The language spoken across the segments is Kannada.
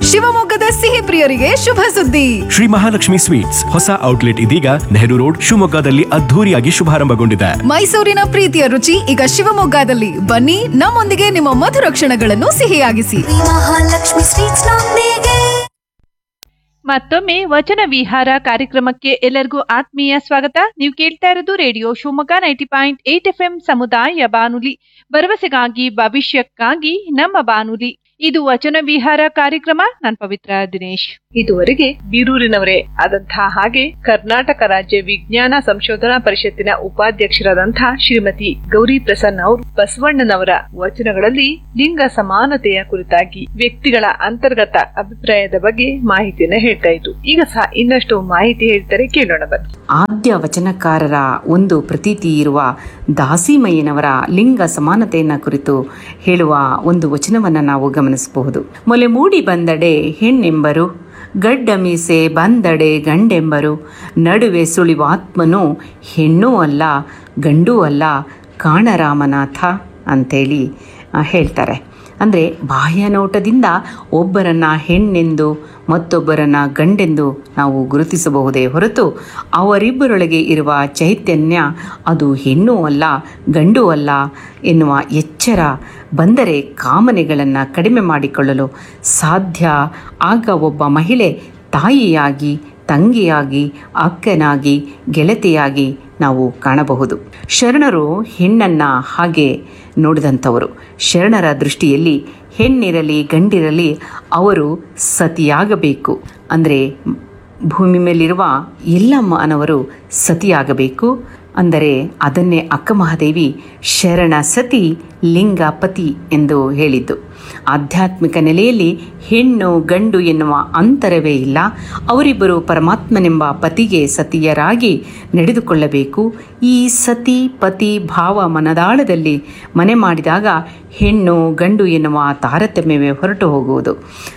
ಶಿವಮೊಗ್ಗದ ಸಿಹಿ ಪ್ರಿಯರಿಗೆ ಶುಭ ಸುದ್ದಿ ಶ್ರೀ ಮಹಾಲಕ್ಷ್ಮಿ ಸ್ವೀಟ್ಸ್ ಹೊಸ ಔಟ್ಲೆಟ್ ಇದೀಗ ನೆಹರು ರೋಡ್ ಶಿವಮೊಗ್ಗದಲ್ಲಿ ಅದ್ಧೂರಿಯಾಗಿ ಶುಭಾರಂಭಗೊಂಡಿದೆ ಮೈಸೂರಿನ ಪ್ರೀತಿಯ ರುಚಿ ಈಗ ಶಿವಮೊಗ್ಗದಲ್ಲಿ ಬನ್ನಿ ನಮ್ಮೊಂದಿಗೆ ನಿಮ್ಮ ಮಧುರ ಕ್ಷಣಗಳನ್ನು ಸಿಹಿಯಾಗಿಸಿ ಮಹಾಲಕ್ಷ್ಮಿ ಸ್ವೀಟ್ಸ್ ನೊಂದಿಗೆ ಮತ್ತೊಮ್ಮೆ ವಚನ ವಿಹಾರ ಕಾರ್ಯಕ್ರಮಕ್ಕೆ ಎಲ್ಲರಿಗೂ ಆತ್ಮೀಯ ಸ್ವಾಗತ ನೀವು ಕೇಳ್ತಾ ಇರೋದು radio Shivamogga ninety point eight F M ಸಮುದಾಯ ಬಾನುಲಿ ಭರವಸೆಗಾಗಿ ಭವಿಷ್ಯಕ್ಕಾಗಿ ನಮ್ಮ ಬಾನುಲಿ ಇದು ವಚನ ವಿಹಾರ ಕಾರ್ಯಕ್ರಮ ನಾನ್ ಪವಿತ್ರ ದಿನೇಶ್ ಇದುವರೆಗೆ ಬೀರೂರಿನವರೇ ಆದಂತಹ ಹಾಗೆ ಕರ್ನಾಟಕ ರಾಜ್ಯ ವಿಜ್ಞಾನ ಸಂಶೋಧನಾ ಪರಿಷತ್ತಿನ ಉಪಾಧ್ಯಕ್ಷರಾದಂತಹ ಶ್ರೀಮತಿ ಗೌರಿ ಪ್ರಸನ್ನ ಅವರು ಬಸವಣ್ಣನವರ ವಚನಗಳಲ್ಲಿ ಲಿಂಗ ಸಮಾನತೆಯ ಕುರಿತಾಗಿ ವ್ಯಕ್ತಿಗಳ ಅಂತರ್ಗತ ಅಭಿಪ್ರಾಯದ ಬಗ್ಗೆ ಮಾಹಿತಿಯನ್ನ ಹೇಳ್ತಾ ಇದ್ರು ಈಗ ಸಹ ಇನ್ನಷ್ಟು ಮಾಹಿತಿ ಹೇಳ್ತಾರೆ ಕೇಳೋಣ ಬನ್ನಿ ಆದ್ಯ ವಚನಕಾರರ ಒಂದು ಪ್ರತೀತಿ ಇರುವ ದಾಸಿಮಯ್ಯನವರ ಲಿಂಗ ಸಮಾನತೆಯನ್ನ ಕುರಿತು ಹೇಳುವ ಒಂದು ವಚನವನ್ನ ನಾವು ಗಮನಿಸಬಹುದು ಮೊಲೆ ಮೂಡಿ ಬಂದಡೆ ಹೆಣ್ಣೆಂಬರು ಗಡ್ಡ ಮೀಸೆ ಬಂದಡೆ ಗಂಡೆಂಬರು ನಡುವೆ ಸುಳಿವಾತ್ಮನು ಹೆಣ್ಣೂ ಅಲ್ಲ ಗಂಡೂ ಅಲ್ಲ ಕಾಣರಾಮನಾಥ ಅಂತೇಳಿ ಆ, ಹೇಳ್ತಾರೆ ಅಂದರೆ ಬಾಹ್ಯ ನೋಟದಿಂದ ಒಬ್ಬರನ್ನ ಹೆಣ್ಣೆಂದು ಮತ್ತೊಬ್ಬರನ್ನ ಗಂಡೆಂದು ನಾವು ಗುರುತಿಸಬಹುದೇ ಹೊರತು ಅವರಿಬ್ಬರೊಳಗೆ ಇರುವ ಚೈತನ್ಯ ಅದು ಹೆಣ್ಣು ಅಲ್ಲ ಗಂಡು ಅಲ್ಲ ಎನ್ನುವ ಎಚ್ಚರ ಬಂದರೆ ಕಾಮನೆಗಳನ್ನು ಕಡಿಮೆ ಮಾಡಿಕೊಳ್ಳಲು ಸಾಧ್ಯ ಆಗ ಒಬ್ಬ ಮಹಿಳೆ ತಾಯಿಯಾಗಿ ತಂಗಿಯಾಗಿ ಅಕ್ಕನಾಗಿ ಗೆಳತಿಯಾಗಿ ನಾವು ಕಾಣಬಹುದು ಶರಣರು ಹೆಣ್ಣನ್ನ ಹಾಗೆ ನೋಡಿದಂಥವರು ಶರಣರ ದೃಷ್ಟಿಯಲ್ಲಿ ಹೆಣ್ಣಿರಲಿ ಗಂಡಿರಲಿ ಅವರು ಸತಿಯಾಗಬೇಕು ಅಂದರೆ ಭೂಮಿ ಮೇಲಿರುವ ಎಲ್ಲ ಮಾನವರು ಸತಿಯಾಗಬೇಕು ಅಂದರೆ ಅದನ್ನೇ ಅಕ್ಕಮಹಾದೇವಿ ಶರಣ ಸತಿ ಲಿಂಗ ಪತಿ ಎಂದು ಹೇಳಿದ್ದು ಆಧ್ಯಾತ್ಮಿಕ ನೆಲೆಯಲ್ಲಿ ಹೆಣ್ಣು ಗಂಡು ಎನ್ನುವ ಅಂತರವೇ ಇಲ್ಲ ಅವರಿಬ್ಬರು ಪರಮಾತ್ಮನೆಂಬ ಪತಿಗೆ ಸತಿಯರಾಗಿ ನಡೆದುಕೊಳ್ಳಬೇಕು ಈ ಸತಿ ಪತಿ ಭಾವ ಮನದಾಳದಲ್ಲಿ ಮನೆ ಮಾಡಿದಾಗ ಹೆಣ್ಣು ಗಂಡು ಎನ್ನುವ ತಾರತಮ್ಯವೇ ಹೊರಟು ಹೋಗುವುದು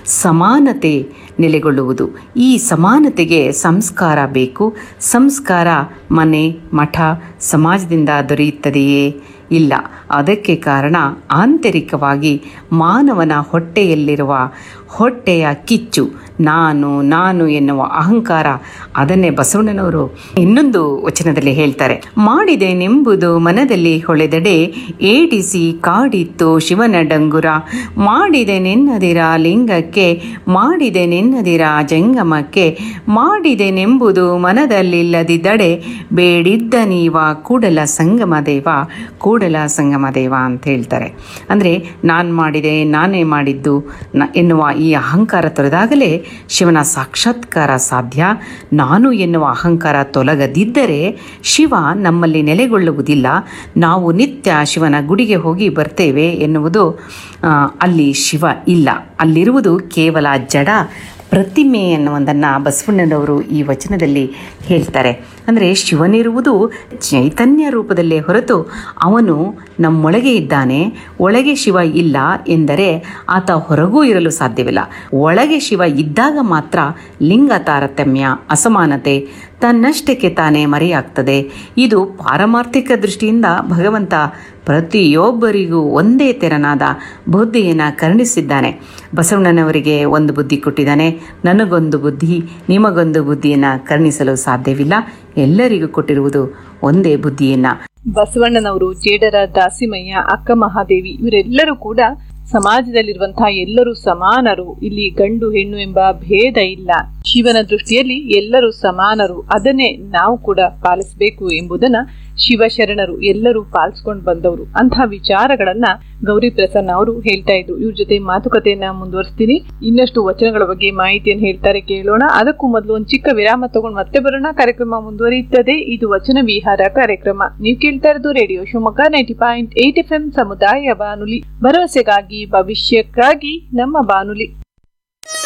ಸಮಾನತೆ ನೆಲೆಗೊಳ್ಳುವುದು ಈ ಸಮಾನತೆಗೆ ಸಂಸ್ಕಾರ ಬೇಕು ಸಂಸ್ಕಾರ ಮನೆ ಮಠ ಸಮಾಜದಿಂದ ದೊರೆಯುತ್ತದೆಯೇ ಇಲ್ಲ ಅದಕ್ಕೆ ಕಾರಣ ಆಂತರಿಕವಾಗಿ ಮಾನವನ ಹೊಟ್ಟೆಯಲ್ಲಿರುವ ಹೊಟ್ಟೆಯ ಕಿಚ್ಚು ನಾನು ನಾನು ಎನ್ನುವ ಅಹಂಕಾರ ಅದನ್ನೇ ಬಸವಣ್ಣನವರು ಇನ್ನೊಂದು ವಚನದಲ್ಲಿ ಹೇಳ್ತಾರೆ ಮಾಡಿದೆನೆಂಬುದು ಮನದಲ್ಲಿ ಹೊಳೆದಡೆ ಏಡಿಸಿ ಕಾಡಿತ್ತು ಶಿವನ ಡಂಗುರ ಮಾಡಿದೆ ನೆನ್ನದಿರ ಲಿಂಗಕ್ಕೆ ಮಾಡಿದೆ ನೆನ್ನದಿರ ಜಂಗಮಕ್ಕೆ ಮಾಡಿದೆನೆಂಬುದು ಮನದಲ್ಲಿಲ್ಲದಿದ್ದಡೆ ಬೇಡಿದ್ದ ನೀವ ಕೂಡಲ ಸಂಗಮ ದೇವ ಕೂಡಲ ಸಂಗಮ ದೇವ ಅಂತ ಹೇಳ್ತಾರೆ ಅಂದರೆ ನಾನು ಮಾಡಿದೆ ನಾನೇ ಮಾಡಿದ್ದು ನ ಎನ್ನುವ ಈ ಅಹಂಕಾರ ತೊರೆದಾಗಲೇ ಶಿವನ ಸಾಕ್ಷಾತ್ಕಾರ ಸಾಧ್ಯ ನಾನು ಎನ್ನುವ ಅಹಂಕಾರ ತೊಲಗದಿದ್ದರೆ ಶಿವ ನಮ್ಮಲ್ಲಿ ನೆಲೆಗೊಳ್ಳುವುದಿಲ್ಲ ನಾವು ನಿತ್ಯ ಶಿವನ ಗುಡಿಗೆ ಹೋಗಿ ಬರ್ತೇವೆ ಎನ್ನುವುದು ಆ, ಅಲ್ಲಿ ಶಿವ ಇಲ್ಲ ಅಲ್ಲಿರುವುದು ಕೇವಲ ಜಡ ಪ್ರತಿಮೆ ಎನ್ನುವುದನ್ನು ಬಸವಣ್ಣನವರು ಈ ವಚನದಲ್ಲಿ ಹೇಳ್ತಾರೆ ಅಂದರೆ ಶಿವನಿರುವುದು ಚೈತನ್ಯ ರೂಪದಲ್ಲೇ ಹೊರತು ಅವನು ನಮ್ಮೊಳಗೆ ಇದ್ದಾನೆ ಒಳಗೆ ಶಿವ ಇಲ್ಲ ಎಂದರೆ ಆತ ಹೊರಗೂ ಇರಲು ಸಾಧ್ಯವಿಲ್ಲ ಒಳಗೆ ಶಿವ ಇದ್ದಾಗ ಮಾತ್ರ ಲಿಂಗ ತಾರತಮ್ಯ ಅಸಮಾನತೆ ತನ್ನಷ್ಟಕ್ಕೆ ತಾನೇ ಮರೆಯಾಗ್ತದೆ ಇದು ಪಾರಮಾರ್ಥಿಕ ದೃಷ್ಟಿಯಿಂದ ಭಗವಂತ ಪ್ರತಿಯೊಬ್ಬರಿಗೂ ಒಂದೇ ತೆರನಾದ ಬುದ್ಧಿಯನ್ನು ಕರುಣಿಸಿದ್ದಾನೆ ಬಸವಣ್ಣನವರಿಗೆ ಒಂದು ಬುದ್ಧಿ ಕೊಟ್ಟಿದ್ದಾನೆ ನನಗೊಂದು ಬುದ್ಧಿ ನಿಮಗೊಂದು ಬುದ್ಧಿಯನ್ನು ಕರುಣಿಸಲು ಸಾಧ್ಯವಿಲ್ಲ ಎಲ್ಲರಿಗೂ ಕೊಟ್ಟಿರುವುದು ಒಂದೇ ಬುದ್ಧಿಯನ್ನು ಬಸವಣ್ಣನವರು ಜೇಡರ ದಾಸಿಮಯ್ಯ ಅಕ್ಕ ಮಹಾದೇವಿ ಇವರೆಲ್ಲರೂ ಕೂಡ ಸಮಾಜದಲ್ಲಿರುವಂತಹ ಎಲ್ಲರೂ ಸಮಾನರು ಇಲ್ಲಿ ಗಂಡು ಹೆಣ್ಣು ಎಂಬ ಭೇದ ಇಲ್ಲ ಶಿವನ ದೃಷ್ಟಿಯಲ್ಲಿ ಎಲ್ಲರೂ ಸಮಾನರು ಅದನ್ನೇ ನಾವು ಕೂಡ ಪಾಲಿಸಬೇಕು ಎಂಬುದನ್ನ ಶಿವಶರಣರು ಎಲ್ಲರೂ ಪಾಲಿಸ್ಕೊಂಡು ಬಂದವರು ಅಂತಹ ವಿಚಾರಗಳನ್ನ ಗೌರಿ ಪ್ರಸನ್ನ ಅವರು ಹೇಳ್ತಾ ಇದ್ರು ಇವ್ರ ಜೊತೆ ಮಾತುಕತೆಯನ್ನ ಮುಂದುವರಿಸ್ತೀನಿ ಇನ್ನಷ್ಟು ವಚನಗಳ ಬಗ್ಗೆ ಮಾಹಿತಿಯನ್ನು ಹೇಳ್ತಾರೆ ಕೇಳೋಣ ಅದಕ್ಕೂ ಮೊದಲು ಒಂದು ಚಿಕ್ಕ ವಿರಾಮ ತಗೊಂಡು ಮತ್ತೆ ಬರೋಣ ಕಾರ್ಯಕ್ರಮ ಮುಂದುವರಿಯುತ್ತದೆ ಇದು ವಚನ ವಿಹಾರ ಕಾರ್ಯಕ್ರಮ ನೀವು ಕೇಳ್ತಾ ಇರೋದು radio Shivamogga ninety point eight F M ಸಮುದಾಯ ಬಾನುಲಿ ಭರವಸೆಗಾಗಿ ಭವಿಷ್ಯಕ್ಕಾಗಿ ನಮ್ಮ ಬಾನುಲಿ